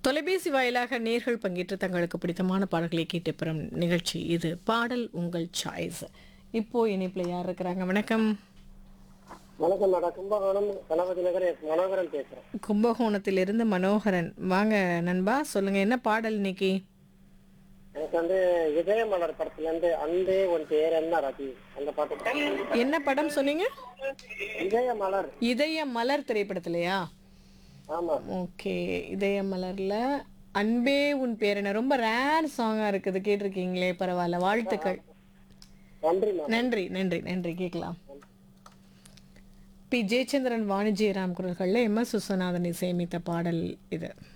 தொலைபேசி வாயிலாக நேர்கள் பங்கேற்று தங்களுக்கு பிடித்தமான பாடல்களை கேட்டு பெறும் நிகழ்ச்சி இது பாடல் உங்கள் சாய்ஸ் இப்போ இணைப்பில் யார் இருக்கிறாங்க வணக்கம் வணக்கம் மேடம் கும்பகோணம் கணபதி நகர் எஸ் மனோகரன் பேசுறேன் கும்பகோணத்திலிருந்து மனோகரன் வாங்க நண்பா சொல்லுங்க என்ன பாடல் இன்னைக்கு எனக்கு வந்து இதயமலர் படத்துல இருந்து அன்பே உன் பேர் என்ன ரதி அந்த பாட்டு என்ன படம் சொன்னீங்க இதயமலர் இதய மலர் திரைப்படத்திலையா ஆமா ஓகே இதய மலர்ல அன்பே உன் பேர் என்ன ரொம்ப ரேர் சாங்கா இருக்குது கேட்டிருக்கீங்களே பரவாயில்ல வாழ்த்துக்கள் நன்றி மேம் நன்றி நன்றி நன்றி கேட்கலாம் பி ஜெயச்சந்திரன் வாணிஜெயராம் குரல்களில் எம் எஸ் விஸ்வநாதன் இசையமைத்த பாடல் இது